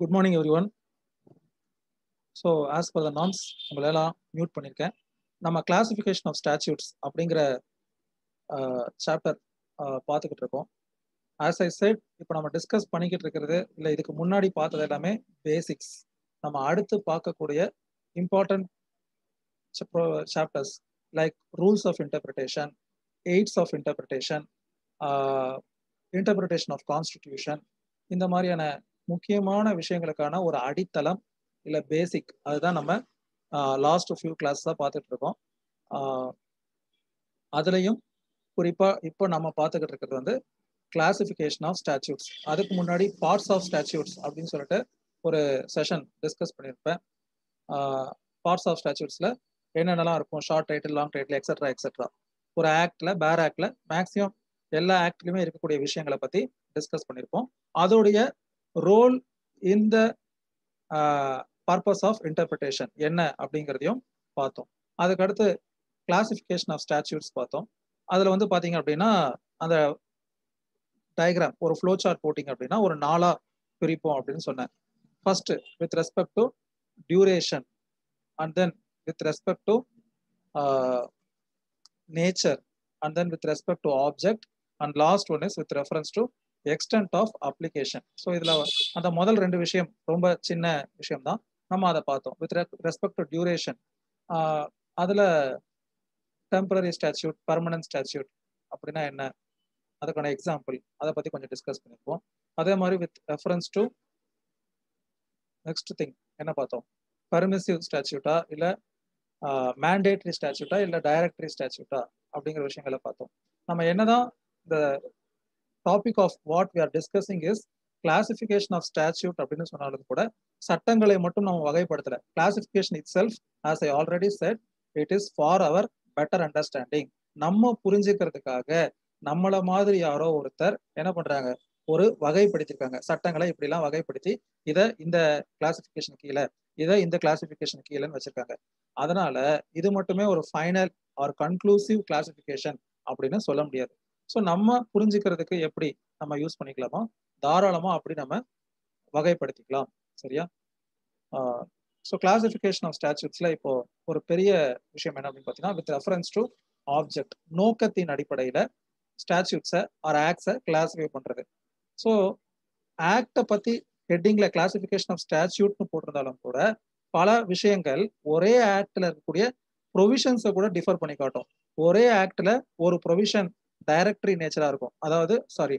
Good morning every one so as per the norms உங்களெல்லாம் mute பண்ணியிருக்கேன் நம்ம classification of statutes அப்படிங்கிற chapter பார்த்துக்கிட்டு இருக்கோம் ஆஸ் ஐ செட் இப்போ நம்ம டிஸ்கஸ் பண்ணிக்கிட்டு இருக்கிறது இல்லை இதுக்கு முன்னாடி பார்த்தது எல்லாமே பேசிக்ஸ் நம்ம அடுத்து பார்க்கக்கூடிய important chapters like rules of interpretation aids of interpretation interpretation of constitution இந்த மாதிரியான முக்கியமான விஷயங்களுக்கான ஒரு அடித்தளம் இல்லை பேசிக் அதுதான் நம்ம லாஸ்ட் ஃபியூ கிளாஸ் தான் பார்த்துட்டு இருக்கோம் அதுலேயும் குறிப்பாக இப்போ நம்ம பார்த்துக்கிட்டு இருக்கிறது வந்து கிளாசிஃபிகேஷன் ஆஃப் ஸ்டாச்சூட்ஸ் அதுக்கு முன்னாடி பார்ட்ஸ் ஆஃப் ஸ்டாச்சூட்ஸ் அப்படின்னு சொல்லிட்டு ஒரு செஷன் டிஸ்கஸ் பண்ணியிருப்பேன் பார்ட்ஸ் ஆஃப் ஸ்டாச்சூட்ஸில் என்னென்னலாம் இருக்கும் short title long title extra extra ஒரு ஆக்டில் பேர் ஆக்டில் மேக்ஸிமம் எல்லா ஆக்ட்லையுமே இருக்கக்கூடிய விஷயங்களை பற்றி டிஸ்கஸ் பண்ணியிருப்போம் அதோடைய ரோல் இந்த பர்பஸ் ஆஃப் இன்டர்பிரிட்டேஷன் என்ன அப்படிங்கிறதையும் பார்த்தோம் அதுக்கடுத்து கிளாசிஃபிகேஷன் ஆஃப் ஸ்டாச்சூட்ஸ் பார்த்தோம் அதில் வந்து பார்த்தீங்க அப்படின்னா அந்த டயக்ராம் ஒரு ஃப்ளோ சார்ட் போட்டிங்க அப்படின்னா ஒரு நாளாக பிரிப்போம் அப்படின்னு சொன்னேன் first with respect to duration and then with respect to nature and then with respect to object and last one is with reference to extent of application so இதில் அந்த முதல் ரெண்டு விஷயம் ரொம்ப சின்ன விஷயம் தான் நம்ம அதை பார்த்தோம் வித் ரெஸ்பெக்ட் டு டியூரேஷன் அதில் டெம்பரரி ஸ்டாச்சூட் பர்மனன்ட் ஸ்டாச்சூட் அப்படின்னா என்ன அதுக்கான எக்ஸாம்பிள் அதை பற்றி கொஞ்சம் டிஸ்கஸ் பண்ணியிருப்போம் அதே மாதிரி with reference to next thing என்ன பார்த்தோம் பர்மிசிவ் ஸ்டாச்சூட்டா இல்லை மேண்டேட்ரி ஸ்டாச்சூட்டா இல்லை டைரக்டரி ஸ்டாச்சூட்டா அப்படிங்கிற விஷயங்களை பார்த்தோம் நம்ம என்னதான் இந்த topic of what we are discussing is classification of statute அப்படின்னு சொன்னாலும் கூட சட்டங்களை மட்டும் நம்ம வகைப்படுத்தல classification itself as I already said it is for our better understanding நம்ம புரிஞ்சுக்கிறதுக்காக நம்மள மாதிரி யாரோ ஒருத்தர் என்ன பண்றாங்க ஒரு வகைப்படுத்திருக்காங்க சட்டங்களை இப்படிலாம் வகைப்படுத்தி இதை இந்த கிளாசிபிகேஷன் கீழே இதை இந்த கிளாசிபிகேஷன் கீழேன்னு வச்சிருக்காங்க அதனால இது மட்டுமே ஒரு ஃபைனல் ஆர் கன்க்ளூசிவ் கிளாசிபிகேஷன் அப்படின்னு சொல்ல முடியாது ஸோ நம்ம புரிஞ்சுக்கிறதுக்கு எப்படி நம்ம யூஸ் பண்ணிக்கலாமோ தாராளமா அப்படி நம்ம வகைப்படுத்திக்கலாம் சரியா ஸோ கிளாசிஃபிகேஷன் ஆஃப் ஸ்டாச்சூட்ஸ்ல இப்போ ஒரு பெரிய விஷயம் என்ன அப்படின்னு பார்த்தீங்கன்னா வித் ரெஃபரன்ஸ் டு ஆப்ஜெக்ட் நோக்கத்தின் அடிப்படையில் ஸ்டாச்சூட்ஸை ஆர் ஆக்ட்ஸை கிளாஸிஃபை பண்ணுறது ஸோ ஆக்டை பற்றி ஹெட்டிங்கில் கிளாசிஃபிகேஷன் ஆஃப் ஸ்டாச்சூட்னு போட்டிருந்தாலும் கூட பல விஷயங்கள் ஒரே ஆக்டில் இருக்கக்கூடிய ப்ரொவிஷன்ஸை கூட டிஃபர் பண்ணி காட்டும் ஒரே ஆக்டில் ஒரு ப்ரொவிஷன் டைரக்டரி நேச்சராக இருக்கும் அதாவது சாரி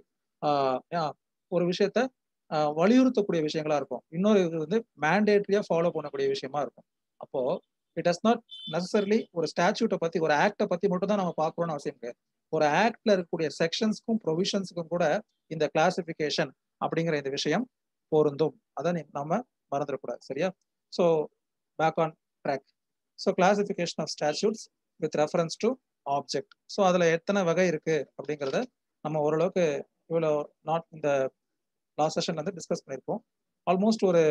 ஒரு விஷயத்த வலியுறுத்தக்கூடிய விஷயங்களா இருக்கும் இன்னொரு இது வந்து மேண்டேட்ரியா ஃபாலோ பண்ணக்கூடிய விஷயமா இருக்கும் அப்போ இட் டஸ் நாட் நெசசரிலி ஒரு ஸ்டாச்சூட்டை பத்தி ஒரு ஆக்டை பத்தி மட்டும் தான் நம்ம பார்க்கணும்னு அவசியம் கிடையாது ஒரு ஆக்ட்ல இருக்கக்கூடிய செக்ஷன்ஸ்க்கும் ப்ரொவிஷன்ஸுக்கும் கூட இந்த கிளாசிபிகேஷன் அப்படிங்கிற இந்த விஷயம் பொருந்தும் அதை நம்ம மறந்துடக்கூடாது சரியா so back on track so classification of statutes with reference to object so அதில் எத்தனை வகை இருக்கு அப்படிங்கிறத நம்ம ஓரளவுக்கு இவ்வளோ நாட் இந்த லாஸ்ட் செஷன்ல வந்து டிஸ்கஸ் பண்ணியிருப்போம் ஆல்மோஸ்ட் ஒரு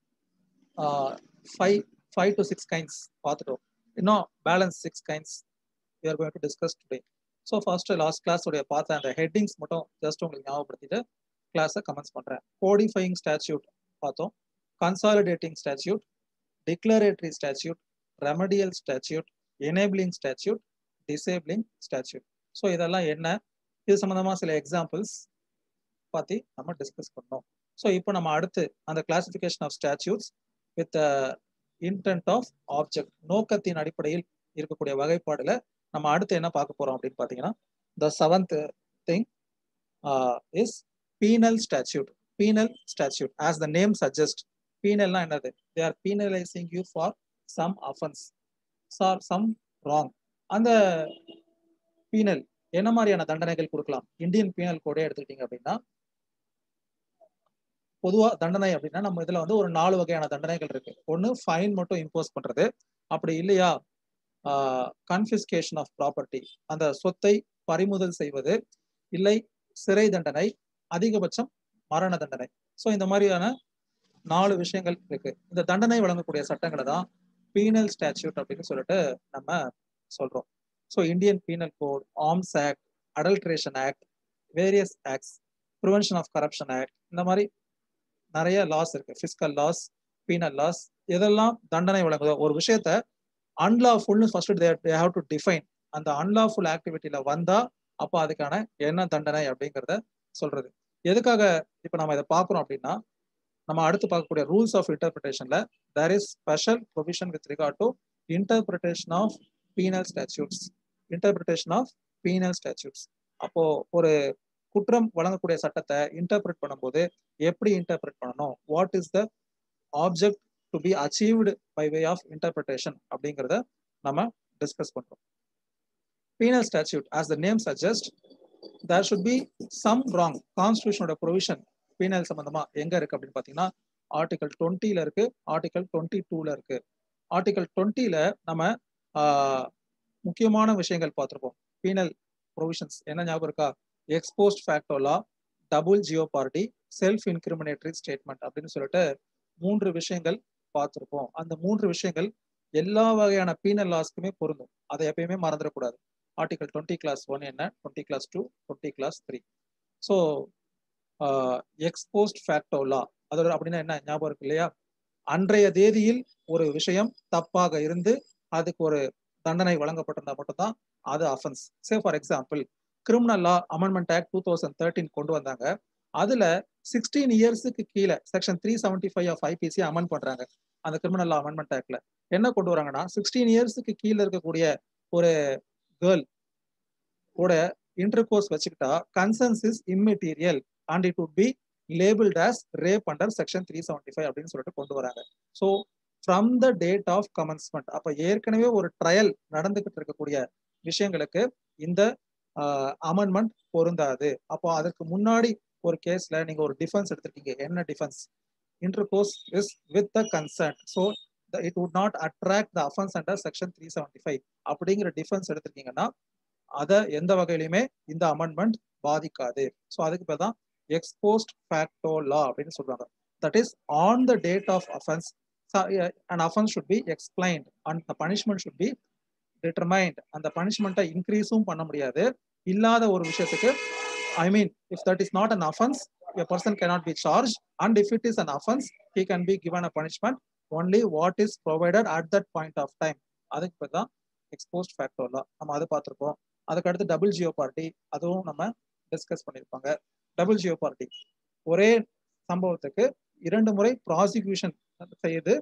five five to six kinds பார்த்துட்டோம் இன்னும் balance six kinds you're going to discuss today so first last class உடைய பார்த்த அந்த ஹெட்டிங்ஸ் மட்டும் ஜஸ்ட் உங்களுக்கு ஞாபகப்படுத்திட்டு கிளாஸை கமெண்ட்ஸ் பண்ணுறேன் கோடிஃபையிங் ஸ்டாச்சூட் பார்த்தோம் consolidating statute declaratory statute remedial statute enabling statute disabling statute so இதெல்லாம் என்ன இது சம்மந்தமாக சில எக்ஸாம்பிள்ஸ் பற்றி நம்ம டிஸ்கஸ் பண்ணோம் ஸோ இப்போ நம்ம அடுத்து அந்த classification of statutes with intent of object நோக்கத்தின் அடிப்படையில் இருக்கக்கூடிய வகைப்பாடுல நம்ம அடுத்து என்ன பார்க்க போறோம் அப்படின்னு பார்த்தீங்கன்னா the seventh thing is penal statute penal statute as the name suggest பீனல்னா என்னது they are penalising you for some offence sir some wrong அந்த பீனல் என்ன மாதிரியான தண்டனைகள் கொடுக்கலாம் இந்தியன் பீனல் கோடே எடுத்துக்கிட்டீங்க அப்படின்னா பொதுவா தண்டனை அப்படின்னா நம்ம இதுல வந்து ஒரு நாலு வகையான தண்டனைகள் இருக்கு ஒன்னு ஃபைன் மட்டும் இம்போஸ் பண்றது அப்படி இல்லையா கன்பிஸ்கேஷன் ஆஃப் ப்ராப்பர்ட்டி அந்த சொத்தை பறிமுதல் செய்வது இல்லை சிறை தண்டனை அதிகபட்சம் மரண தண்டனை ஸோ இந்த மாதிரியான நாலு விஷயங்கள் இருக்கு இந்த தண்டனை வழங்கக்கூடிய சட்டங்களை தான் பீனல் ஸ்டாச்சூட் அப்படின்னு சொல்லிட்டு நம்ம சொல்றோம் so Indian penal code arms act adulteration act various acts prevention of corruption act இந்த மாதிரி நிறைய லாஸ் இருக்கு பிசிக்கல் லாஸ் பீனல் லாஸ் எதெல்லாம் தண்டனை வழங்குதோ ஒரு விஷயத்த அன்லாஃபுல்னு first they have to define அந்த அன்லாஃபுல் ஆக்டிவிட்டியில வந்தா அப்போ அதுக்கான என்ன தண்டனை அப்படிங்கிறத சொல்றது எதுக்காக இப்போ நம்ம இதை பார்க்குறோம் அப்படின்னா நம்ம அடுத்து பார்க்கக்கூடிய ரூல்ஸ் ஆஃப் இன்டர்பிரிட்டேஷன்ல there is special provision with regard to interpretation of penal statutes interpretation of penal statutes அப்போ ஒரு குற்றம் வழங்கக்கூடிய சட்டத்தை இன்டர்பிரட் பண்ணும்போது எப்படி இன்டர்பிரட் பண்ணணும் what is the object to be achieved by way of interpretation அப்படிங்கிறத நம்ம டிஸ்கஸ் பண்றோம் penal statute as the name suggest there should be some wrong கான்ஸ்டியூஷனோட ப்ரொவிஷன் பீனல் சம்பந்தமா எங்க இருக்கு அப்படின்னு பாத்தீங்கன்னா ஆர்டிகல் டுவெண்ட்டில இருக்கு ஆர்டிகல் டுவெண்ட்டி டூல இருக்கு ஆர்டிகல் டுவெண்ட்டில நம்ம முக்கியமான விஷயங்கள் பார்த்துருப்போம் பீனல் ப்ரொவிஷன்ஸ் என்ன ஞாபகம் இருக்கா ex post facto law double jeopardy self incriminatory statement அப்படின்னு சொல்லிட்டு மூன்று விஷயங்கள் பார்த்துருப்போம் அந்த மூன்று விஷயங்கள் எல்லா வகையான பீனல் லாஸ்க்குமே பொருந்தும் அதை எப்பயுமே மறந்துடக்கூடாது ஆர்டிகல் டுவெண்ட்டி கிளாஸ் ஒன் என்ன twenty clause two twenty clause three so ex post facto law அதோட அப்படின்னா என்ன ஞாபகம் இருக்கு இல்லையா அன்றைய தேதியில் ஒரு விஷயம் தப்பாக இருந்து அதுக்கு ஒரு தண்டனை வழங்கப்பட்டிருந்தா மட்டும்தான் அது offence say for example criminal law amendment act two thousand thirteen கொண்டு வந்தாங்க அதுல சிக்ஸ்டீன் இயர்ஸுக்கு கீழே section three seventy five of IPC amend பண்றாங்க அந்த கிரிமினல் லா அமெண்ட்மெண்ட் ஆக்ட்ல என்ன கொண்டு வராங்கன்னா சிக்ஸ்டீன் இயர்ஸுக்கு கீழே இருக்கக்கூடிய ஒரு கேர்ள் கூட இன்டர் கோர்ஸ் வச்சுக்கிட்டா consent is immaterial and it would be labelled as rape under section three seventy five அப்படின்னு சொல்லிட்டு கொண்டு வராங்க so from the date of commencement அப்ப ஏற்கனவே ஒரு ட்ரையல் நடந்துகிட்டு இருக்கக்கூடிய விஷயங்களுக்கு இந்த அமெண்ட்மெண்ட் பொருந்தாது அப்போ அதற்கு முன்னாடி ஒரு கேஸ்ல நீங்க ஒரு டிஃபென்ஸ் எடுத்திருக்கீங்க என்ன defence intercourse is with the consent so it would not attract the offence under section three seventy five அப்படிங்கிற டிஃபென்ஸ் எடுத்திருக்கீங்கன்னா அதை எந்த வகையிலுமே இந்த அமெண்ட்மெண்ட் பாதிக்காது ஸோ அதுக்கு பேர் தான் எக்ஸ்போஸ்ட் ஃபேக்டோ லா அப்படின்னு சொல்றாங்க that is on the date of offence and offence should be explained and the punishment should be determined அந்த பனிஷ்மெண்ட்டை இன்க்ரீஸும் பண்ண முடியாது இல்லாத ஒரு விஷயத்துக்கு I mean if that is not an offence a person cannot be charged and if it is an offense he can be given a punishment only what is provided at that point of time அதுக்கு பேர் தான் exposed ஃபேக்டோலா நம்ம அதை பார்த்துருப்போம் அதுக்கு அடுத்து double Jio party அதுவும் நம்ம டிஸ்கஸ் பண்ணியிருப்பாங்க டபுள் ஜியோ பார்ட்டி ஒரே சம்பவத்துக்கு இரண்டு முறை ப்ராசிக்யூஷன் செய்து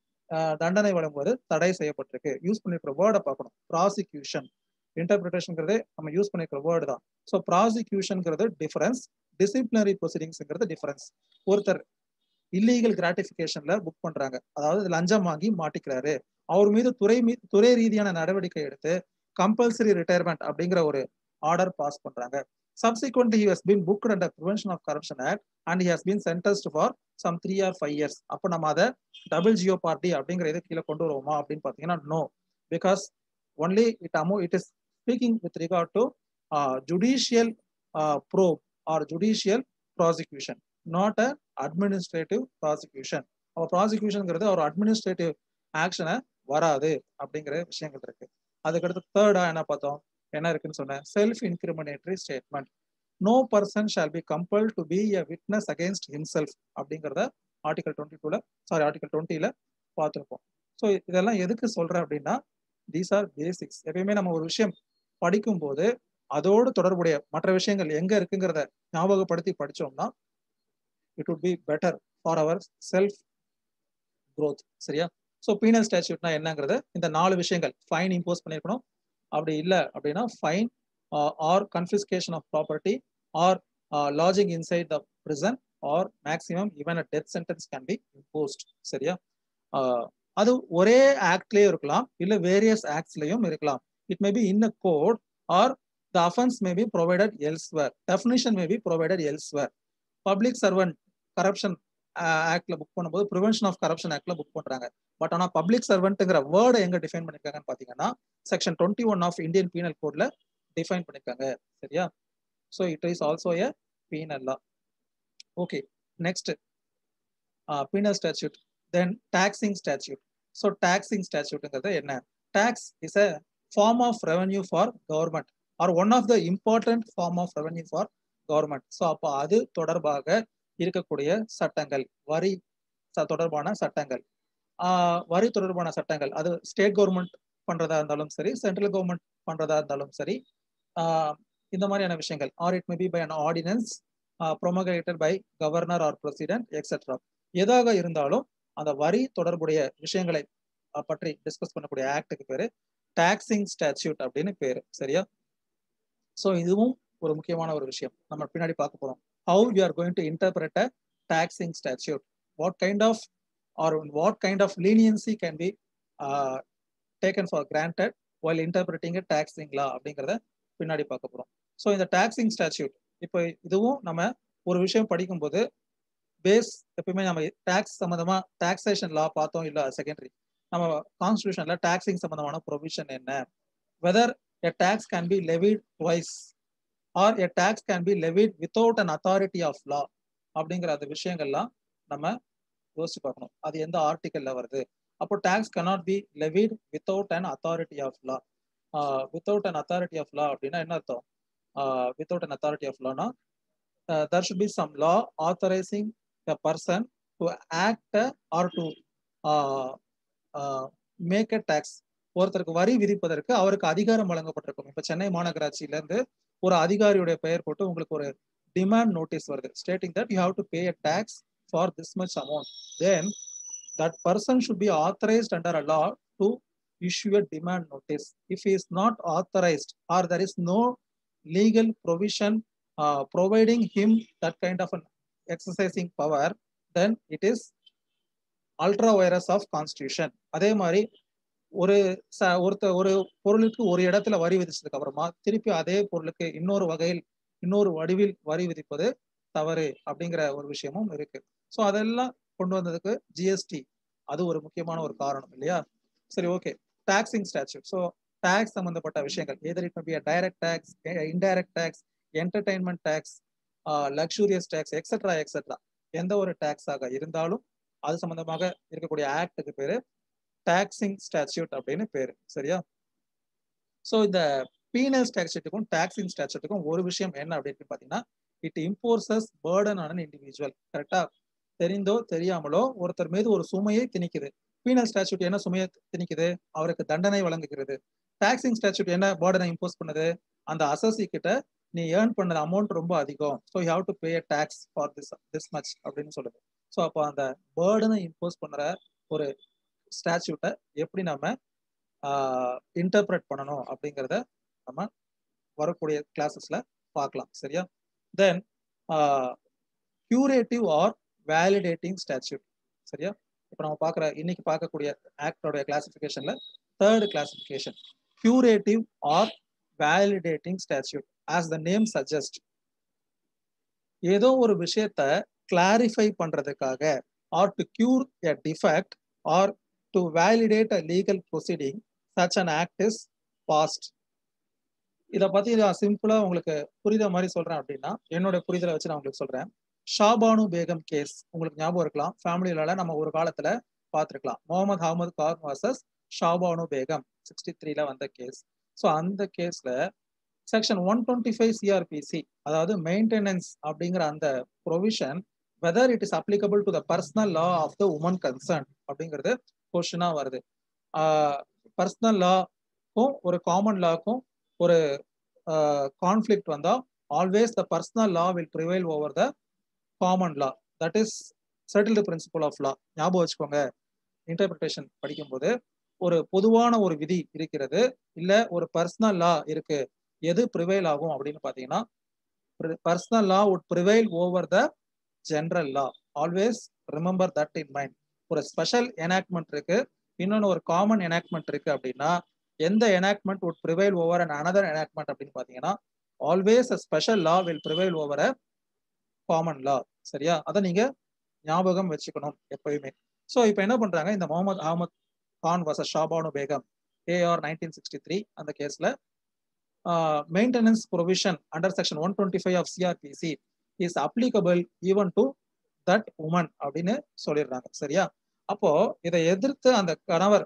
தண்டனை வழங்குவது தடை செய்யப்பட்டிருக்கு யூஸ் பண்ணிருக்கிற வேர்டை பார்க்கணும் ப்ராசிக்யூஷன் இன்டர்பிரிட்டேஷன்ங்கிறது நம்ம யூஸ் பண்ணிருக்கிற வேர்டு தான் ஸோ ப்ராசிக்யூஷன்ங்கிறது டிஃபரன்ஸ் டிசிப்ளினரி ப்ரொசீடிங்ஸ்ங்கிறது டிஃபரன்ஸ் ஒருத்தர் இல்லீகல் கிராட்டிபிகேஷன்ல புக் பண்றாங்க அதாவது லஞ்சம் வாங்கி மாட்டிக்கிறாரு அவர் மீது துறை மீது துறை ரீதியான நடவடிக்கை எடுத்து கம்பல்சரி ரிட்டையர்மெண்ட் அப்படிங்கிற ஒரு ஆர்டர் பாஸ் பண்றாங்க subsequently he has been booked under prevention of corruption act and he has been sentenced for some three or five years அப்போ நம்ம அதை டபுள் ஜியோ பார்ட்டி அப்படிங்கிற இது கீழே கொண்டு வருவோமா அப்படின்னு பார்த்தீங்கன்னா நோ பிகாஸ் ஒன்லி இட் அமோ it is speaking with regard to judicial probe or judicial prosecution not a administrative prosecution அப்போ ப்ராசிக்யூஷன்ங்கிறது ஒரு அட்மினிஸ்ட்ரேட்டிவ் ஆக்ஷனை வராது அப்படிங்கிற விஷயங்கள் இருக்கு அதுக்கடுத்து தேர்டா என்ன பார்த்தோம் என்ன இருக்குன்னு சொன்னேன் self incriminatory statement no person shall be compel to be a witness against himself அப்படிங்கிறத ஆர்டிகல் டுவெண்ட்டி டூல சாரி ஆர்டிகல் டுவெண்ட்டில பார்த்துருப்போம் ஸோ இதெல்லாம் எதுக்கு சொல்றேன் அப்படின்னா தீஸ் ஆர் பேசிக்ஸ் எப்பயுமே நம்ம ஒரு விஷயம் படிக்கும் போது அதோடு தொடர்புடைய மற்ற விஷயங்கள் எங்க இருக்குங்கிறத ஞாபகப்படுத்தி படிச்சோம்னா it would be better for our self growth சரியா ஸோ பீனல் ஸ்டாச்சுட்னா என்னங்கிறது இந்த நாலு விஷயங்கள் ஃபைன் இம்போஸ் பண்ணியிருக்கணும் அப்படி இல்லை அப்படின்னா fine or confiscation of property or lodging inside the prison or maximum even a death sentence can be imposed சரியா அது ஒரே ஆக்ட்லயே இருக்கலாம் இல்ல வேரியஸ் ஆக்ட்ஸ்லயும் இருக்கலாம் it may be in a code or the offence may be provided elsewhere definition may be provided elsewhere public servant corruption ஆக்ட்ல book பண்ணும்போது ப்ரிவென்ஷன் ஆஃப் கரப்ஷன் ஆக்ட்ல புக் பண்றாங்க பட் ஆனா பப்ளிக் சர்வெண்ட்ங்கிற வேர்டை எங்க டிஃபைன் பண்ணிருக்காங்கன்னு பாத்தீங்கன்னா section twenty one of Indian penal கோட்ல டிஃபைன் பண்ணிருக்காங்க சரியா so it is also a penal law okay next penal statute then taxing statute so taxing ஸ்டாச்சூட்டுங்கிறது என்ன tax is a form of revenue for government or one of the important form of revenue for government so அப்போ அது தொடர்பாக இருக்கக்கூடிய சட்டங்கள் வரி தொடர்பான சட்டங்கள் வரி தொடர்பான சட்டங்கள் அது ஸ்டேட் கவர்மெண்ட் பண்றதா இருந்தாலும் சரி சென்ட்ரல் கவர்மெண்ட் பண்றதா இருந்தாலும் சரி இந்த மாதிரியான விஷயங்கள் or it may be by an ordinance promulgated by governor or president etcetera எதாக இருந்தாலும் அந்த வரி தொடர்புடைய விஷயங்களை பற்றி டிஸ்கஸ் பண்ணக்கூடிய ஆக்டுக்கு பேரு டாக்ஸிங் ஸ்டாಚ್யூட் அப்படின்னு பேரு சரியா ஸோ இதுவும் ஒரு முக்கியமான ஒரு விஷயம் நம்ம பின்னாடி பார்க்க போறோம் how you are going to interpret a taxing statute what kind of or what kind of leniency can be taken for granted while interpreting taxing law அப்படிங்கிறத பின்னாடி பார்க்க போறோம் ஸோ இந்த டாக்ஸிங் ஸ்டாಚ್யூட் இப்போ இதுவும் நம்ம ஒரு விஷயம் படிக்கும்போது பேஸ் எப்பயுமே நம்ம டேக்ஸ் சம்மந்தமா டாக்ஸேஷன் லா பார்த்தோம் இல்ல செகண்டரி நம்ம கான்ஸ்டியூஷன்ல டாக்ஸிங் சம்பந்தமான ப்ரொவிஷன் என்ன whether a tax can be levied wise or a tax can be levied without an authority of law அப்படிங்கிற அந்த விஷயங்கள்லாம் நம்ம யோசிச்சு பார்க்கணும் அது எந்த ஆர்டிக்கல்ல வருது அப்போ tax cannot be levied without an authority of law without an authority of law அப்படின்னா என்ன அர்த்தம் வித்தவுட் அன் அத்தாரிட்டி ஆஃப் லானா there should be some law authorising a person to act or to uh, uh, make a tax ஒருத்தருக்கு வரி விதிப்பதற்கு அவருக்கு அதிகாரம் வழங்கப்பட்டிருக்கும் இப்ப சென்னை மாநகராட்சியில இருந்து ஒரு அதிகாரியுடைய பெயர் போட்டு உங்களுக்கு ஒரு டிமாண்ட் நோட்டீஸ் வருது stating that you have to pay a tax for this much amount then that person should be authorised under a law to issue a demand notice if is not authorised or there is no legal provision providing him that kind of an exercising power then it is ultra vires of constitution அதே மாதிரி ஒரு ச ஒருத்த ஒரு பொருளுக்கு ஒரு இடத்துல வரி விதிச்சதுக்கு அப்புறமா திருப்பி அதே பொருளுக்கு இன்னொரு வகையில் இன்னொரு வடிவில் வரி விதிப்பது தவறு அப்படிங்கிற ஒரு விஷயமும் இருக்கு ஸோ அதெல்லாம் கொண்டு வந்ததுக்கு ஜிஎஸ்டி அது ஒரு முக்கியமான ஒரு காரணம் இல்லையா சரி okay taxing statute so tax சம்பந்தப்பட்ட விஷயங்கள் either it be direct tax indirect tax entertainment tax luxurious tax etcetera etcetera எந்த ஒரு டேக்ஸாக இருந்தாலும் அது சம்பந்தமாக இருக்கக்கூடிய ஆக்டுக்கு பேரு டாக்ஸிங் ஸ்டாಚ್யூட் அப்படின்னு பேரு சரியா ஸோ இந்த பீனல் ஸ்டாச்சுட்டுக்கும் டாக்ஸிங் ஸ்டாச்சுட்டுக்கும் ஒரு விஷயம் என்ன அப்படின்னு பார்த்தீங்கன்னா it imposes burden on individual கரெக்டா தெரிந்தோ தெரியாமலோ ஒருத்தர் மீது ஒரு சுமையை திணிக்குது பீனல் ஸ்டாச்சுட் என்ன சுமையை திணிக்குது அவருக்கு தண்டனை வழங்குகிறது டாக்ஸிங் ஸ்டாச்சுட் என்ன பேர்டனை இம்போஸ் பண்ணுது அந்த அசசி கிட்ட நீ ஏர்ன் பண்ண அமௌண்ட் ரொம்ப அதிகம் so you have to pay tax for this this much அப்படின்னு சொல்லுது ஸோ அப்போ அந்த பேர்டனை இம்போஸ் பண்ணுற ஒரு ஸ்டாச்சுட்டை எப்படி நம்ம இன்டர்பிரட் பண்ணணும் அப்படிங்கிறத நம்ம வரக்கூடிய கிளாஸஸ்ல பார்க்கலாம் சரியா then curative or validating statute சரியா இப்போ நம்ம பார்க்குற இன்னைக்கு பார்க்கக்கூடிய ஆக்டோடைய கிளாசிஃபிகேஷன்ல third classification curative or validating statute as the name suggest ஏதோ ஒரு விஷயத்த கிளாரிஃபை பண்றதுக்காக or to cure a defect or to validate a legal proceeding such an act is passed இதை பத்தி நான் சிம்பிளா உங்களுக்கு புரித மாதிரி சொல்றேன் அப்படின்னா என்னோட புரிதலை வச்சு நான் உங்களுக்கு சொல்றேன் ஷாபானு பேகம் கேஸ் உங்களுக்கு ஞாபகம் இருக்கலாம் ஃபேமிலியில நம்ம ஒரு காலத்துல பார்த்துருக்கலாம் முகமது அகமது கார் வர்சஸ் ஷாபானு பேகம் சிக்ஸ்டி த்ரீல வந்த கேஸ் ஸோ அந்த கேஸ்ல section one twenty five CrPC அதாவது மெயின்டெனன்ஸ் அப்படிங்கிற அந்த provision whether it is applicable to the personal law of the woman concern அப்படிங்கிறது கொஸ்டினா வருது பர்சனல் லாக்கும் ஒரு காமன் லாக்கும் ஒரு கான்ஃபிளிக்ட் வந்தா always the personal law will prevail over the common law that is settled principle of law ஞாபகம் வச்சுக்கோங்க interpretation படிக்கும்போது ஒரு பொதுவான ஒரு விதி இருக்கிறது இல்ல ஒரு பர்சனல் லா இருக்கு எது ப்ரிவைல் ஆகும் அப்படின்னு பாத்தீங்கன்னா personal law would prevail over the general law always remember that in mind ஒரு ஸ்பெஷல் எனாக்மெண்ட் இருக்கு இன்னொன்று ஒரு காமன் எனாக்மெண்ட் இருக்கு அப்படின்னா எந்த enactment would prevail over and another enactment அப்படின்னு பாத்தீங்கன்னா always a special law will prevail over a common law சரியா அதை நீங்க ஞாபகம் வச்சுக்கணும் எப்பயுமே ஸோ இப்போ என்ன பண்றாங்க இந்த Mohammed Ahmed Khan versus Shah Bano Begum AR nineteen sixty three அந்த கேஸ்ல maintenance provision under section one twenty five of CrPC is applicable even to that woman அப்படின்னு சொல்லிடுறாங்க சரியா அப்போ இதை எதிர்த்து அந்த கணவர்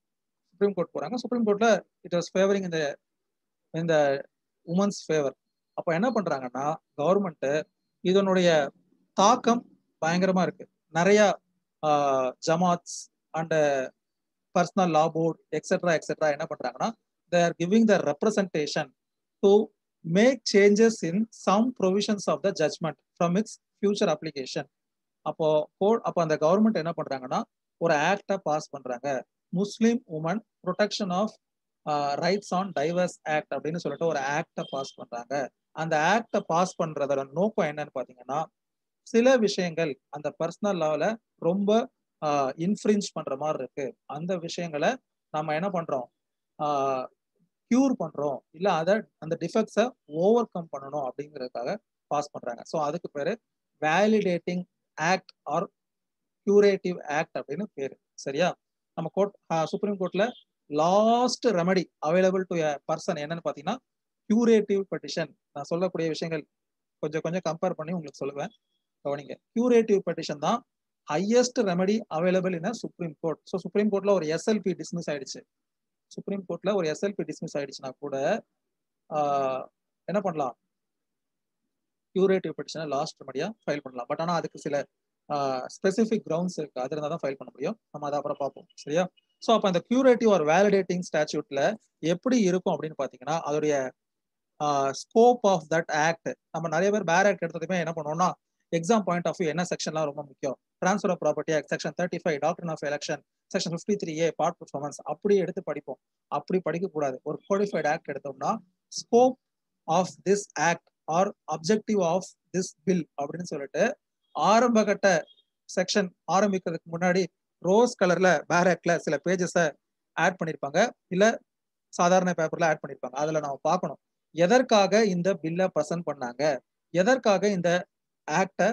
சுப்ரீம் கோர்ட் போறாங்க சுப்ரீம் கோர்ட்ல இட் வாஸ் ஃபேவரிங் இந்த இந்த உமன்ஸ் ஃபேவர் அப்ப என்ன பண்றாங்கன்னா கவர்மெண்ட் இதனுடைய தாக்கம் பயங்கரமா இருக்கு நிறைய ஜமாத்ஸ் and personal law board etcetera etcetera என்ன பண்றாங்கன்னா they are giving the representation to make changes in some provisions of the judgement from its future application அப்போ அப்போ அந்த கவர்மெண்ட் என்ன பண்றாங்கன்னா ஒரு ஆக்டை பாஸ் பண்றாங்க Muslim woman protection of rights on divorce act அப்படின்னு சொல்லிட்டு ஒரு ஆக்டை பாஸ் பண்றாங்க அந்த ஆக்டை பாஸ் பண்றதோட நோக்கம் என்னன்னு பாத்தீங்கன்னா சில விஷயங்கள் அந்த பர்சனல் லாவில் ரொம்ப இன்ஃப்ரிஞ்ச் பண்ற மாதிரி இருக்கு அந்த விஷயங்களை நம்ம என்ன பண்றோம் கியூர் பண்றோம் இல்ல அதை அந்த டிஃபெக்ட்ஸை ஓவர் கம் பண்ணணும் அப்படிங்கிறதுக்காக பாஸ் பண்றாங்க ஸோ அதுக்கு பேரு validating act or curative act அப்படின்னு பேரு சரியா நம்ம கோர்ட் சுப்ரீம் கோர்ட்ல last remedy available to person என்னன்னு பாத்தீங்கன்னா கியூரேட்டிவ் பெட்டிஷன் நான் சொல்லக்கூடிய விஷயங்கள் கொஞ்சம் கொஞ்சம் கம்பேர் பண்ணி உங்களுக்கு சொல்லுவேன் கவனிங்க கியூரேட்டிவ் பெட்டிஷன் தான் highest remedy available in Supreme Court so Supreme கோர்ட்ல ஒரு எஸ்எல்பி டிஸ்மிஸ் ஆயிடுச்சு சுப்ரீம் கோர்ட்ல ஒரு எஸ்எல்பி டிஸ்மிஸ் ஆயிடுச்சுன்னா கூட என்ன பண்ணலாம் கியூரேட்டிவ் பெட்டிஷனை லாஸ்ட் ரெமடியா ஃபைல் பண்ணலாம் பட் ஆனால் அதுக்கு சில ஸ்பெசிஃபிக் கிரவுண்ட்ஸ் இருக்கு அது இருந்தால் தான் ஃபைல் பண்ண முடியும் நம்ம அதை அப்புறம் பார்ப்போம் சரியா ஸோ அப்போ அந்த கியூரேட்டிவ் ஒரு வேலிடேட்டிங் ஸ்டாச்சூட்ல எப்படி இருக்கும் அப்படின்னு பார்த்தீங்கன்னா அதோடைய ஸ்கோப் ஆஃப் தட் ஆக்ட் நம்ம நிறைய பேர் பேர் ஆக்ட் எடுத்ததுமே என்ன பண்ணுவோம்னா எக்ஸாம் பாயிண்ட் ஆஃப் வியூ என்ன செக்ஷன்லாம் ரொம்ப முக்கியம் transfer of property act section thirty five doctor of election section fifty three A part performance அப்படி எடுத்து படிப்போம் அப்படி படிக்கக்கூடாது ஒரு கோடிஃபைட் ஆக்ட் எடுத்தோம்னா scope of this act or objective of this bill அப்படின்னு சொல்லிட்டு ஆரம்ப கட்ட செக்ஷன் ஆரம்பிக்கிறதுக்கு முன்னாடி ரோஸ் கலர்ல பேர் ஆக்ட்ல சில பேஜஸை ஆட் பண்ணியிருப்பாங்க இல்ல சாதாரண பேப்பர்ல ஆட் பண்ணியிருப்பாங்க அதுல நம்ம பார்க்கணும் எதற்காக இந்த பில்லை ப்ரெசென்ட் பண்ணாங்க எதற்காக இந்த ஆக்டை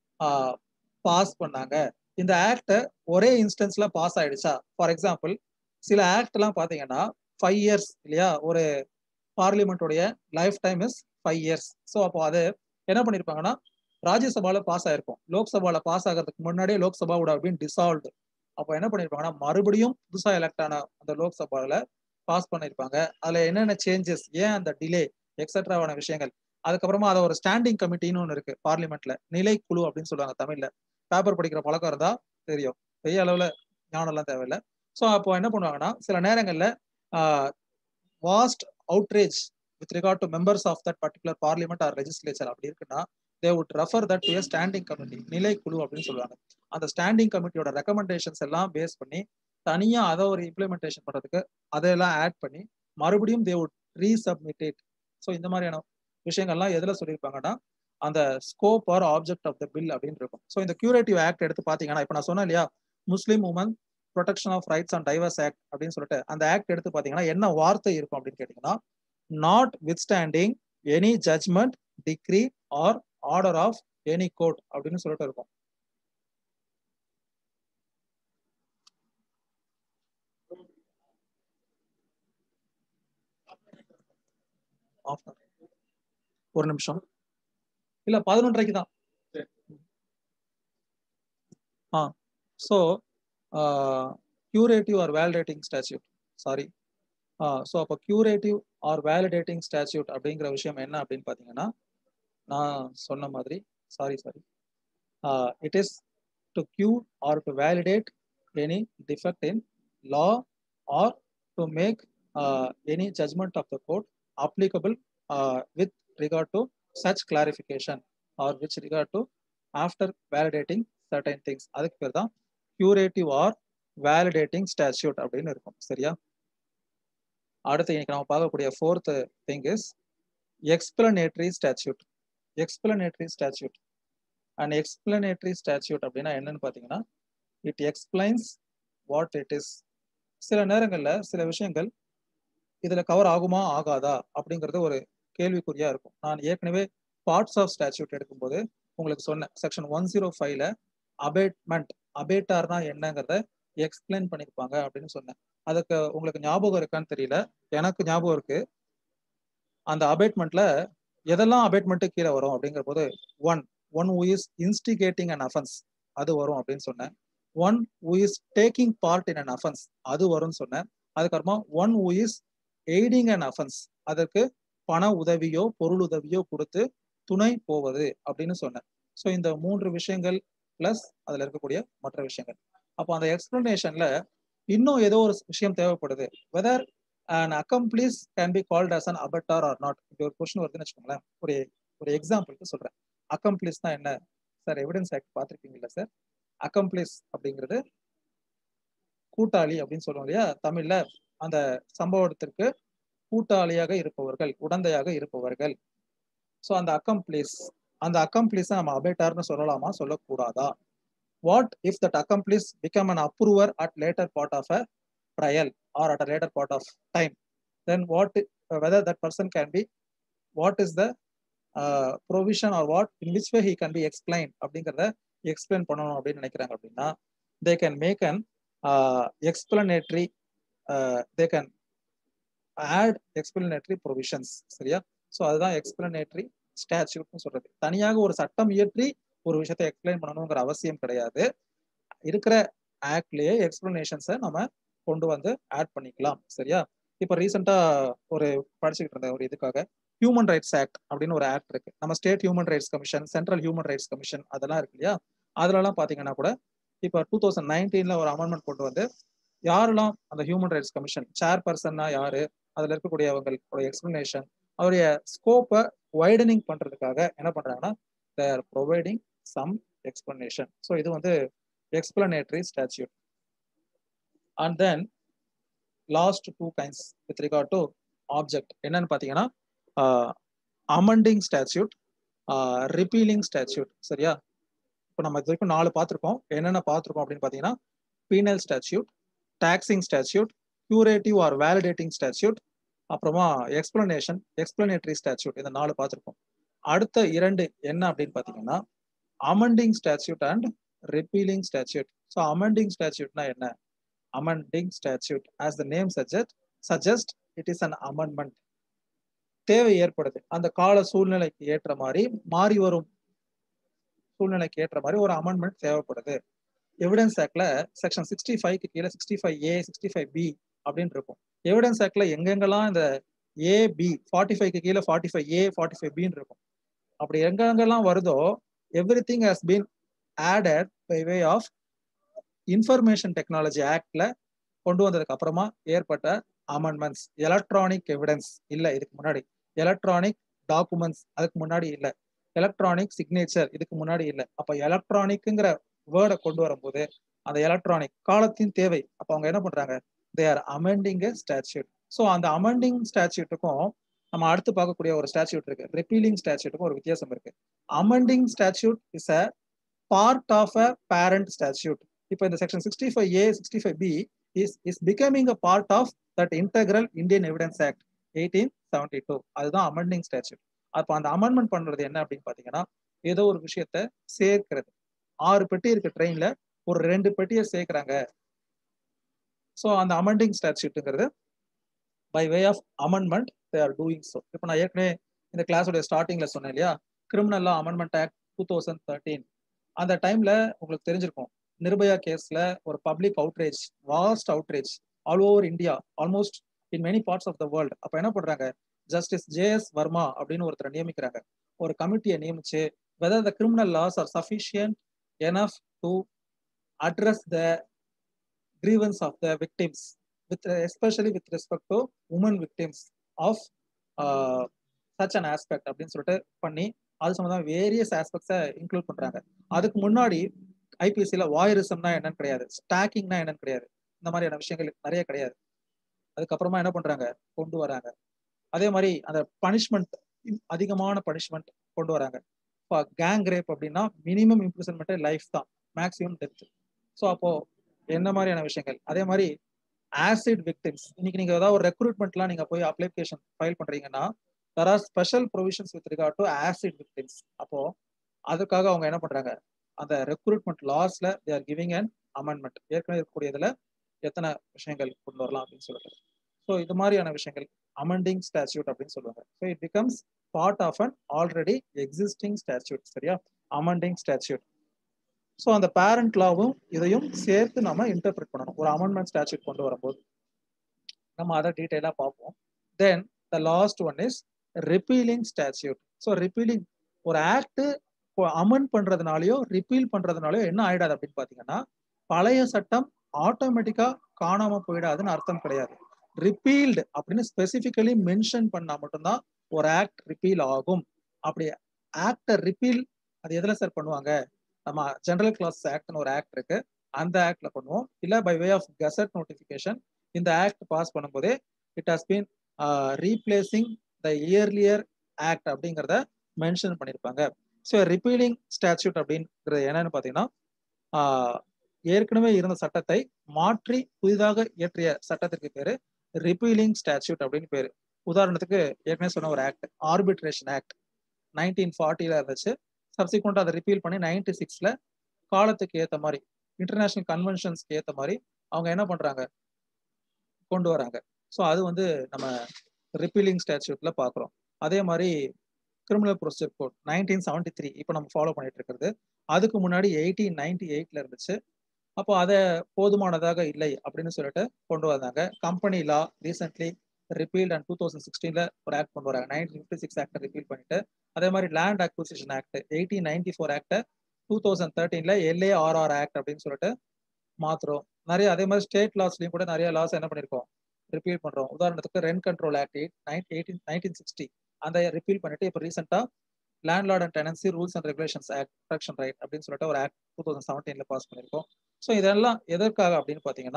பாஸ் பண்ணாங்க இந்த ஆக்டை ஒரே இன்ஸ்டன்ஸ்ல பாஸ் ஆயிடுச்சா ஃபார் எக்ஸாம்பிள் சில ஆக்ட் எல்லாம் பாத்தீங்கன்னா ஃபைவ் இயர்ஸ் இல்லையா ஒரு பார்லிமெண்ட்டுடைய lifetime is five years so அப்போ அது என்ன பண்ணிருப்பாங்கன்னா ராஜ்யசபால பாஸ் ஆயிருக்கும் லோக்சபால பாஸ் ஆகிறதுக்கு முன்னாடியே லோக்சபாவோட அப்படின்னு டிசால்வ்டு அப்போ என்ன பண்ணிருப்பாங்கன்னா மறுபடியும் புதுசா எலெக்ட் ஆன அந்த லோக்சபால பாஸ் பண்ணிருப்பாங்க அதுல என்னென்ன சேஞ்சஸ் ஏன் அந்த டிலே எக்ஸெட்ராவான விஷயங்கள் அதுக்கப்புறமா அதை ஒரு ஸ்டாண்டிங் கமிட்டின்னு ஒன்று இருக்கு பார்லிமெண்ட்ல நிலைக்குழு அப்படின்னு சொல்லுவாங்க தமிழ்ல பேப்பர் படிக்கிற பழக்கம் இருந்தா தெரியும் பெரிய அளவுல ஞானம்லாம் தேவையில்லை ஸோ அப்போ என்ன பண்ணுவாங்கன்னா சில நேரங்கள்ல vast outrage with regard to members of that particular parliament or legislature அப்படி இருக்குன்னா they would refer that to standing committee நிலைக்குழு அப்படின்னு சொல்லுவாங்க அந்த ஸ்டாண்டிங் கமிட்டியோட ரெக்கமெண்டேஷன்ஸ் எல்லாம் பேஸ் பண்ணி தனியா அதை ஒரு இம்ப்ளிமெண்டேஷன் பண்றதுக்கு அதையெல்லாம் ஆட் பண்ணி மறுபடியும் தே வுட் ரீசப்மிட்டேட் ஸோ இந்த மாதிரியான விஷயங்கள்லாம் எதுல சொல்லியிருப்பாங்கன்னா அந்த scope or object of the bill அப்படின்னு இருக்கும் ஸோ இந்த கியூரேட்டிவ் ஆக்ட் எடுத்து பார்த்தீங்கன்னா இப்போ நான் சொன்னேன் இல்லையா Muslim woman protection of rights and divorce act அப்படின்னு சொல்லிட்டு அந்த ஆக்ட் எடுத்து பார்த்தீங்கன்னா என்ன வார்த்தை இருக்கும் அப்படின்னு கேட்டீங்கன்னா notwithstanding any judgement decree or order of any court அப்படின்னு சொல்லிட்டு இருக்கும் ஒரு நிமிஷம் இல்ல பதினொன்றரைக்கு தான் ஆ so curative or validating statute sorry so அப்போ கியூரேட்டிவ் ஆர் வேலிடேட்டிங் ஸ்டாಚ್யூட் அப்படிங்கிற விஷயம் என்ன அப்படின்னு பார்த்தீங்கன்னா நான் சொன்ன மாதிரி sorry sorry it is to cure or to validate any defect in law or to make any judgement of the court applicable uh, with regard to such clarification or with regard to after validating certain things அதுக்கு பேர் தான் curative or validating statute அப்படின்னு இருக்கும் சரியா அடுத்து இன்னைக்கு நம்ம பார்க்கக்கூடிய fourth thing is explanatory statute explanatory statute and explanatory statute அப்படின்னா என்னன்னு பார்த்தீங்கன்னா it explains what it is சில நேரங்களில் சில விஷயங்கள் இதுல கவர் ஆகுமா ஆகாதா அப்படிங்கிறது ஒரு கேள்விக்குறியா இருக்கும் நான் ஏற்கனவே பார்ட்ஸ் ஆஃப் ஸ்டாச்சூட் எடுக்கும்போது உங்களுக்கு சொன்னேன் செக்ஷன் ஒன் ஜீரோ ஃபைவ்ல அபேட்மெண்ட் அபேட்டார்னா என்னங்கிறத எக்ஸ்பிளைன் பண்ணியிருப்பாங்க அப்படின்னு சொன்னேன் அதுக்கு உங்களுக்கு ஞாபகம் இருக்கான்னு தெரியல எனக்கு ஞாபகம் இருக்கு அந்த அபேட்மெண்ட்ல எதெல்லாம் அபேட்மெண்ட்டு கீழே வரும் அப்படிங்கிற போது one one who is instigating an offence அது வரும் அப்படின்னு சொன்னேன் one who is taking part in an offence அது வரும்னு சொன்னேன் அதுக்கப்புறமா one who is aiding an offence அது வரும்னு சொன்னேன் அதுக்கப்புறமா one who is taking part in an offence அது வரும்னு சொன்னேன் அதுக்கப்புறமா one who is instigating an offence அது வரும்னு சொன்னேன் அதுக்கப்புறமா one who is aiding an offence அதற்கு பண உதவியோ பொருள் உதவியோ கொடுத்து துணை போவது அப்படின்னு சொன்னேன் ஸோ இந்த மூன்று விஷயங்கள் பிளஸ் அதுல இருக்கக்கூடிய மற்ற விஷயங்கள் அப்போ அந்த எக்ஸ்பிளனேஷன்ல இன்னும் ஏதோ ஒரு விஷயம் தேவைப்படுது whether and accomplice can be called as an abettor or not இப்படி ஒரு கொஸ்டின் வருதுன்னு வச்சுக்கோங்களேன் ஒரு ஒரு எக்ஸாம்பிளுக்கு சொல்றேன் அக்கம்ப்ளீஸ் தான் என்ன சார் எவிடன்ஸ் ஆக்ட் பார்த்துருக்கீங்களா சார் அக்கம்ப்ளீஸ் அப்படிங்கிறது கூட்டாளி அப்படின்னு சொல்லுவோம் இல்லையா தமிழ்ல அந்த சம்பவத்திற்கு கூட்டாளியாக இருப்பவர்கள் உடந்தையாக இருப்பவர்கள் ஸோ அந்த அக்கம்ப்ளீஸ் அந்த அக்கம்ப்ளீஸை நம்ம அபேட்டார்னு சொல்லலாமா சொல்லக்கூடாதா what if that accomplice become an approver at later part of a trial or at a later part of time then what whether that person can be what is the provision or what in which way he can be explain அப்படிங்கிறத explain பண்ணணும் அப்படின்னு நினைக்கிறாங்க அப்படின்னா they can make an explanatory they can add explanatory provisions சரியா so அதுதான் explanatory ஸ்டாச்சுட்னு சொல்றது தனியாக ஒரு சட்டம் இயற்றி ஒரு விஷயத்தை எக்ஸ்பிளைன் பண்ணணுங்கிற அவசியம் கிடையாது இருக்கிற ஆக்ட்லயே எக்ஸ்பிளனேஷன்ஸை நம்ம கொண்டு வந்து ஆட் பண்ணிக்கலாம் சரியா இப்போ ரீசெண்டா ஒரு படிச்சுக்கிட்டு இருந்த ஒரு இதுக்காக ஹியூமன் ரைட்ஸ் ஆக்ட் அப்படின்னு ஒரு ஆக்ட் இருக்கு நம்ம state human rights commission central human rights commission அதெல்லாம் இருக்கு இல்லையா அதுலலாம் பாத்தீங்கன்னா கூட இப்போ டூ தௌசண்ட் நைன்டீன்ல ஒரு அமெண்ட்மெண்ட் கொண்டு வந்து யாரெல்லாம் அந்த ஹியூமன் ரைட்ஸ் கமிஷன் சேர் பர்சன்னா யாரு அதுல இருக்கக்கூடிய அவங்களுடைய எக்ஸ்பிளனேஷன் அவருடைய ஸ்கோப்பை வைடனிங் பண்றதுக்காக என்ன பண்றாங்கன்னா they're providing some explanation so இது வந்து explanatory statute and then last two kinds with regard to object என்னன்னு பார்த்தீங்கன்னா அமண்டிங் ஸ்டாಚ್யூட் ரிப்பீலிங் ஸ்டாಚ್யூட் சரியா இப்போ நம்ம இது வரைக்கும் நாலு பார்த்துருக்கோம் என்னென்ன பார்த்துருக்கோம் அப்படின்னு பார்த்தீங்கன்னா penal statute taxing statute curative or validating statute அப்புறமா எக்ஸ்பிளனேஷன் எக்ஸ்பிளனேட்டரி ஸ்டாಚ್யூட் இந்த நாலு பார்த்துருக்கோம் அடுத்த இரண்டு என்ன அப்படின்னு பார்த்தீங்கன்னா அமண்டிங் ஸ்டாಚ್யூட் அண்ட் ரிப்பீலிங் ஸ்டாಚ್யூட் ஸோ அமண்டிங் ஸ்டாಚ್யூட்னா என்ன amending statute as the name suggest suggest it is an amendment தேவை ஏற்படுது அந்த கால சூழ்நிலைக்கு ஏற்ற மாதிரி மாறி வரும் சூழ்நிலைக்கு ஏற்ற மாதிரி ஒரு அமெண்ட்மெண்ட் தேவைப்படுது எவிடன்ஸ் ஆக்ட்ல செக்ஷன் சிக்ஸ்டி ஃபைவ்க்கு கீழே sixty five A sixty five B அப்படின்னு இருக்கும் எவிடன்ஸ் ஆக்ட்ல எங்கெங்கெல்லாம் இந்த ஏ பி ஃபார்ட்டி ஃபைவ்க்கு கீழே forty five A forty five பின்னு இருக்கும் அப்படி எங்கெங்கெல்லாம் வருதோ everything has been added by way of information technology ஆக்ட்ல கொண்டு வந்ததுக்கு அப்புறமா ஏற்பட்ட அமெண்ட்மெண்ட்ஸ் எலக்ட்ரானிக் எவிடன்ஸ் இல்லை இதுக்கு முன்னாடி எலக்ட்ரானிக் டாக்குமெண்ட்ஸ் அதுக்கு முன்னாடி இல்லை எலக்ட்ரானிக் சிக்னேச்சர் இதுக்கு முன்னாடி இல்லை அப்ப எலக்ட்ரானிக்குங்கிற வேர்டை கொண்டு வரும்போது அந்த எலக்ட்ரானிக் காலத்தின் தேவை அப்ப அவங்க என்ன பண்றாங்க they are amending a statute so அந்த அமெண்டிங் ஸ்டாಚ್யூட்டுக்கும் நம்ம அடுத்து பார்க்கக்கூடிய ஒரு ஸ்டாಚ್யூட் இருக்கு ரிப்பீலிங் ஸ்டாಚ್யூட்டுக்கும் ஒரு வித்தியாசம் இருக்கு amending statute is a part of a parent statute இப்போ இந்த section sixty five A sixty five B is is becoming a part of that integral Indian evidence act eighteen seventy two அதுதான் அமெண்டிங் ஸ்டாಚ್யூட் அப்போ அந்த amendment பண்றது என்ன அப்படின்னு பாத்தீங்கன்னா ஏதோ ஒரு விஷயத்த சேர்க்கிறது ஆறு பெட்டி இருக்கு ட்ரெயின்ல ஒரு ரெண்டு பெட்டியை சேர்க்கிறாங்க ஸோ அந்த அமெண்டிங் ஸ்டாಚ್யூட்டுங்கிறது by way of amendment they are doing so இப்போ நான் ஏற்கனவே இந்த கிளாஸோட ஸ்டார்டிங்ல சொன்னேன் இல்லையா criminal law amendment act two thousand thirteen அந்த டைம்ல உங்களுக்கு தெரிஞ்சிருக்கும் நிர்பயா கேஸ்ல ஒரு public outrage vast outrage all over India almost in many parts of the world அப்போ என்ன பண்றாங்க ஜஸ்டிஸ் ஜே எஸ் வர்மா அப்படின்னு ஒருத்தரை நியமிக்கிறாங்க ஒரு கமிட்டியை நியமிச்சு whether the criminal laws are sufficient enough to address the grievance of the victims with especially with respect to women victims of such an aspect அப்படின்னு சொல்லிட்டு பண்ணி அது சம்மந்தமாக வேரியஸ் ஆஸ்பெக்ட்ஸை இன்க்ளூட் பண்றாங்க அதுக்கு முன்னாடி ஐபிஎஸ்சியில் வாயரிசம்னா என்னன்னு கிடையாது ஸ்டாக்கிங்னா என்னன்னு கிடையாது இந்த மாதிரியான விஷயங்கள் நிறைய கிடையாது அதுக்கப்புறமா என்ன பண்றாங்க கொண்டு வராங்க அதே மாதிரி அந்த பனிஷ்மெண்ட் அதிகமான பனிஷ்மெண்ட் கொண்டு வராங்க இப்போ கேங் ரேப் அப்படின்னா மினிமம் இம்ப்ரிசன்மெண்ட் லைஃப் தான் மேக்ஸிமம் டெத் ஸோ அப்போ என்ன மாதிரியான விஷயங்கள் அதே மாதிரி ஆசிட் விக்டிம்ஸ் இன்னைக்கு நீங்க ஏதாவது ஒரு ரெக்ரூட்மெண்ட்லாம் நீங்க போய் அப்ளிகேஷன் ஃபைல் பண்றீங்கன்னா there are special provisions with regard to acid victims அப்போ அதுக்காக அவங்க என்ன பண்றாங்க அந்த ரெக்ரூட்மெண்ட் லாஸ்ல they are giving and amendment ஏற்கனவே இருக்கக்கூடியதுல எத்தனை விஷயங்கள் கொண்டு வரலாம் அப்படின்னு சொல்லிட்டு ஸோ இது மாதிரியான விஷயங்கள் அமெண்டிங் ஸ்டாಚ್யூட் அப்படின்னு சொல்லுவாங்க so it becomes part of an already existing statute சரியா அமெண்டிங் ஸ்டாಚ್யூட் ஸோ அந்த பேரண்ட் லாவும் இதையும் சேர்த்து நம்ம இன்டர்பிரட் பண்ணணும் ஒரு அமெண்ட்மெண்ட் ஸ்டாಚ್யூட் கொண்டு வரும்போது நம்ம அதை டீட்டெயிலாக பார்ப்போம் then the last one is repealing statute so repealing ஒரு ஆக்ட் அமெண்ட் பண்றதுனாலயோ ரிப்பீல் பண்றதுனாலயோ என்ன ஆயிடாது அப்படின்னு பாத்தீங்கன்னா பழைய சட்டம் ஆட்டோமேட்டிக்கா காணாம போயிடாதுன்னு அர்த்தம் கிடையாது ரிப்பீல்டு அப்படின்னு ஸ்பெசிபிக்கலி மென்ஷன் பண்ணா மட்டும்தான் ஒரு ஆக்ட் ரிப்பீல் ஆகும் அப்படி ஆக்டை ரிப்பீல் அது எதுல சார் பண்ணுவாங்க நம்ம ஜெனரல் கிளாஸ் ஆக்ட்னு ஒரு ஆக்ட் இருக்கு அந்த ஆக்ட்ல பண்ணுவோம் இல்ல by way of gazette notification இந்த ஆக்ட் பாஸ் பண்ணும்போதே it has been replacing the earlier act அப்படிங்கிறத மென்ஷன் பண்ணியிருப்பாங்க ஸோ ரிப்பீலிங் ஸ்டாச்சுட் அப்படிங்கிறது என்னன்னு பார்த்தீங்கன்னா ஏற்கனவே இருந்த சட்டத்தை மாற்றி புதிதாக இயற்றிய சட்டத்திற்கு பேரு ரிப்பீலிங் ஸ்டாச்சுட் அப்படின்னு பேரு உதாரணத்துக்கு ஏற்கனவே சொன்ன ஒரு ஆக்ட் ஆர்பிட்ரேஷன் ஆக்ட் நைன்டீன் ஃபார்ட்டில இருந்துச்சு சப்சிக்வெண்ட் அதை ரிப்பீல் பண்ணி நைன்டி சிக்ஸ்ல காலத்துக்கு ஏற்ற மாதிரி இன்டர்நேஷனல் கன்வென்ஷன்ஸ்க்கு ஏற்ற மாதிரி அவங்க என்ன பண்றாங்க கொண்டு வராங்க ஸோ அது வந்து நம்ம ரிப்பீலிங் ஸ்டாச்சுட்ல பார்க்குறோம் அதே மாதிரி criminal procedure code nineteen seventy three இப்போ நம்ம ஃபாலோ பண்ணிட்டு இருக்கிறது அதுக்கு முன்னாடி எயிட்டீன் நைன்டி எயிட்ல இருந்துச்சு அப்போ அதை போதுமானதாக இல்லை அப்படின்னு சொல்லிட்டு கொண்டு வந்தாங்க company law recently repealed and two thousand சிக்ஸ்டீன்ல ஒரு ஆக்ட் கொண்டு வராங்க நைன்டீன் ஃபிஃப்டி சிக்ஸ் ஆக்டை ரிப்பீல் பண்ணிட்டு அதே மாதிரி land acquisition act eighteen ninety four ஆக்டை டூ தௌசண்ட் தேர்ட்டீன்ல எல்ஏஆர்ஆர் ஆக்ட் அப்படின்னு சொல்லிட்டு மாத்துறோம் நிறைய அதே மாதிரி ஸ்டேட் லாஸ்லயும் கூட நிறைய லாஸ் என்ன பண்ணிருக்கோம் ரிப்பீல் பண்றோம் உதாரணத்துக்கு rent control act eighteen nineteen sixty அந்த ரிப்பீல் பண்ணிட்டு இப்போ ரீசெண்டா landlord and tenancy rules and regulations act protection right அப்படின்னு சொல்லிட்டு ஒரு ஆக்ட் டூ தௌசண்ட் செவன்டீன்ல பாஸ் பண்ணியிருக்கோம் ஸோ இதெல்லாம் எதற்காக அப்படின்னு பார்த்தீங்கன்னா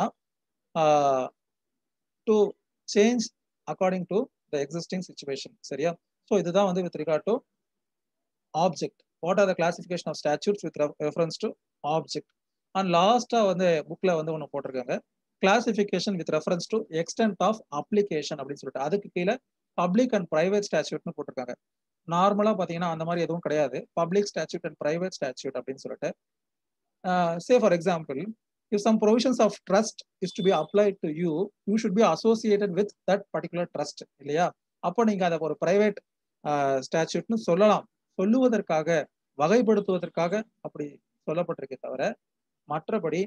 to change according to the existing situation சரியா ஸோ இதுதான் வந்து with regard to object what are the classification of statutes with reference to object and லாஸ்டா வந்து புக்ல வந்து ஒன்று போட்டிருக்காங்க classification with reference to extent of application அப்படின்னு சொல்லிட்டு அதுக்கு கீழே பப்ளிக் அண்ட் பிரைவேட் ஸ்டாச்சூட்னு போட்டிருக்காங்க நார்மலா பாத்தீங்கன்னா அந்த மாதிரி எதுவும் கிடையாது public statute and private statute அப்படின்னு சொல்லிட்டு say for example if some provisions of trust is to be applied to you you should be associated with that particular trust இல்லையா அப்போ நீங்க அதை ஒரு பிரைவேட் ஸ்டாச்சூட்னு சொல்லலாம் சொல்லுவதற்காக வகைப்படுத்துவதற்காக அப்படி சொல்லப்பட்டிருக்கே தவிர மற்றபடி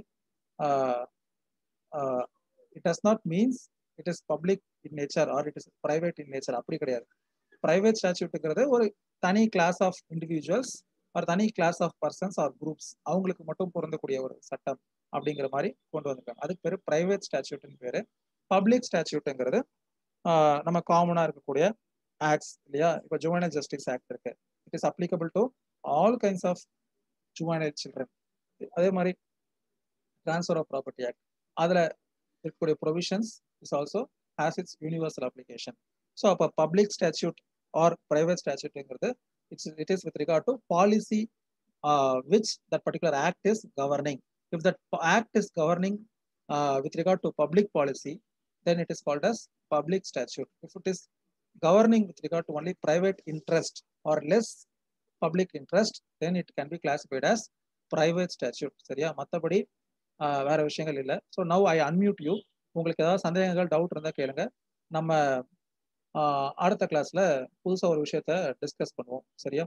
it does not means it is public in nature or it is private in nature அப்படி கிடையாது பிரைவேட் ஸ்டாச்சூட்டுங்கிறது ஒரு தனி கிளாஸ் ஆஃப் இண்டிவிஜுவல்ஸ் ஒரு தனி class of persons or groups அவங்களுக்கு மட்டும் பொருந்தக்கூடிய ஒரு சட்டம் அப்படிங்கிற மாதிரி கொண்டு வந்திருக்காங்க அதுக்கு பேர் பிரைவேட் ஸ்டாச்சூட்னு பேரு பப்ளிக் ஸ்டாச்சூட்டுங்கிறது நம்ம காமனா இருக்கக்கூடிய ஆக்ட்ஸ் இல்லையா இப்போ ஜுவனைல் ஜஸ்டிஸ் ஆக்ட் இருக்கு it is applicable to all kinds of juvenile children அதே மாதிரி ட்ரான்ஸ்ஃபர் ஆஃப் ப்ராப்பர்ட்டி ஆக்ட் அதில் இருக்கக்கூடிய provisions is also has its universal application so அப்போ பப்ளிக் ஸ்டாச்சூட் ஆர் பிரைவேட் ஸ்டாச்சூட்டுங்கிறது it's it is with regard to policy which that particular act is governing if that act is governing uh, with regard to public policy, then it is called as public statute. If it is governing with regard to only private interest or less public interest, then it can be classified as private statute. சரியா மற்றபடி வேற விஷயங்கள் இல்லை so now I unmute you உங்களுக்கு ஏதாவது சந்தேகங்கள் doubt இருந்தால் கேளுங்க நம்ம அடுத்த கிளாஸ்ல புதுசாக ஒரு விஷயத்த டிஸ்கஸ் பண்ணுவோம் சரியா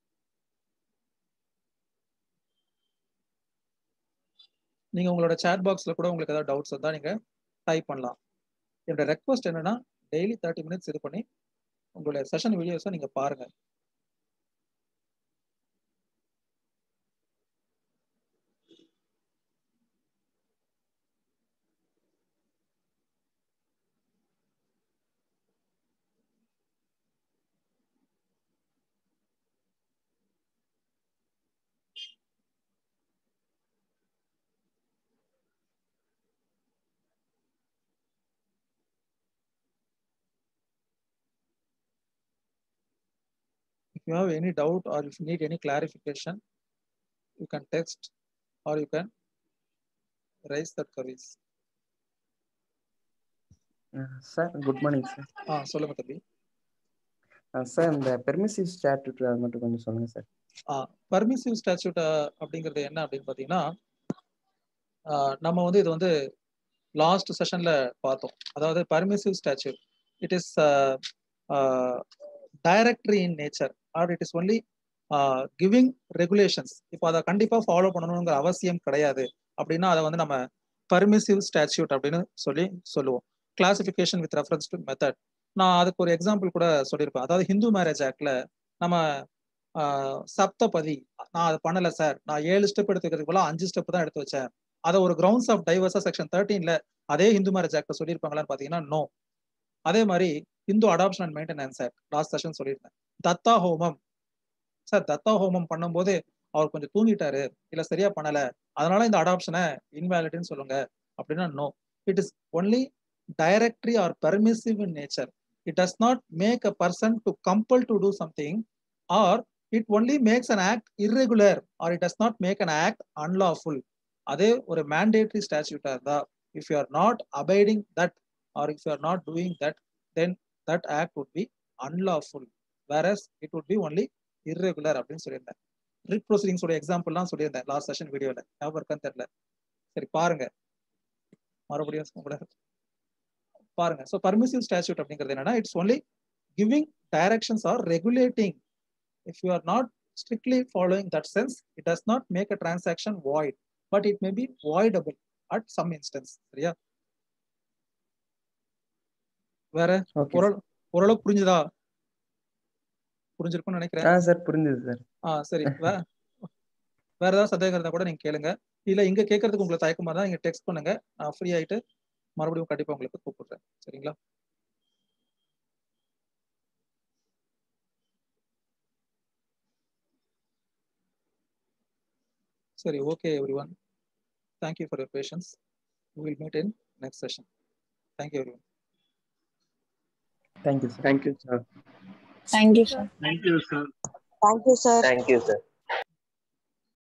நீங்க உங்களோட சேட் பாக்ஸ்ல கூட உங்களுக்கு ஏதாவது டவுட்ஸ் இருந்தா நீங்க டைப் பண்ணலாம் என்னோட ரெக்வஸ்ட் என்னன்னா டெய்லி தேர்ட்டி மினிட்ஸ் இது பண்ணி உங்களுடைய செஷன் வீடியோஸை நீங்க பாருங்க if you have any doubt or if you need any clarification, you can text or you can raise that queries. Sir good morning sir ஆ சொல்லுங்க தம்பி சார் இந்த பெர்மிசிவ் ஸ்டாட்யூட் அது மட்டும் கொஞ்சம் சொல்லுங்க சார் ஆ பர்மிசிவ் ஸ்டாச்சூட் அப்படிங்கிறது என்ன அப்படின்னு பார்த்தீங்கன்னா நம்ம வந்து இது வந்து லாஸ்ட் செஷன்ல பார்த்தோம் அதாவது permissive statute it is directory in nature or it is only giving regulations இப்போ அதை கண்டிப்பாக ஃபாலோ பண்ணணுங்கிற அவசியம் கிடையாது அப்படின்னா அதை வந்து நம்ம பர்மிசிவ் ஸ்டாச்சூட் அப்படின்னு சொல்லி சொல்லுவோம் classification with reference to method நான் அதுக்கு ஒரு எக்ஸாம்பிள் கூட சொல்லியிருப்பேன் அதாவது ஹிந்து மேரேஜ் ஆக்ட்ல நம்ம சப்தபதி நான் அதை பண்ணல சார் நான் ஏழு ஸ்டெப் எடுத்து வைக்கிறதுக்கு போல அஞ்சு ஸ்டெப் தான் எடுத்து வச்சேன் அதை ஒரு கிரவுண்ட்ஸ் ஆஃப் டைவர்ஸா செக்ஷன் தேர்ட்டீன்ல அதே ஹிந்து மேரேஜ் ஆக்ட் சொல்லியிருப்பாங்களான்னு பாத்தீங்கன்னா நோ அதே மாதிரி Hindu adoption and maintenance act last session சொல்லியிருந்தேன் தத்தா ஹோமம் சார் தத்தா ஹோமம் பண்ணும்போது அவர் கொஞ்சம் தூங்கிட்டாரு இல்ல சரியா பண்ணல அதனால இந்த அடாப்ஷனை இன்வேலிட்னு சொல்லுங்க அப்படின்னா no it is only directory or permissive in nature it does not make a person to compel to do something or it only makes an act irregular or it does not make an act unlawful அதே ஒரு mandatory ஸ்டாச்சுட்டா இருந்தா if you are not abiding that or if you are not doing that then that act would be unlawful whereas it would be only irregular அப்படின்னு சொல்லியிருந்தேன் writ ப்ரொசீடிங்ஸோட எக்ஸாம்பிள்லாம் சொல்லியிருந்தேன் last session வீடியோல ஞாபகம் இருக்கான்னு தெரியல சரி பாருங்க மறுபடியும் கூட பாருங்க ஸோ பர்மிசிவ் ஸ்டாச்சூட் அப்படிங்கிறது என்னன்னா it's only giving directions or regulating if you are not strictly following that sense it does not make a transaction void but it may be voidable at some instance சரியா வேற okay ஓரளவு ஓரளவு புரிஞ்சுதா புரிஞ்சிருக்கும்னு நினைக்கிறேன் ஆ sir புரிஞ்சுது sir ஆ சரி வே வேற ஏதாவது சந்தேகம் இருந்தா கூட நீங்க கேளுங்க இல்ல இங்க கேட்கறதுக்கு உங்களுக்கு தயக்கமா தான் நீங்க டெக்ஸ்ட் பண்ணுங்க நான் ஃப்ரீ ஆயிட்டு மறுபடியும் கண்டிப்பா உங்களுக்கு கூப்பிடுறேன் சரிங்களா சரி okay everyone thank you for your patience will meet in next session thank you everyone thank you sir Thank you, sir. Thank you, sir. Thank you, sir. Thank you, sir. Thank you, sir.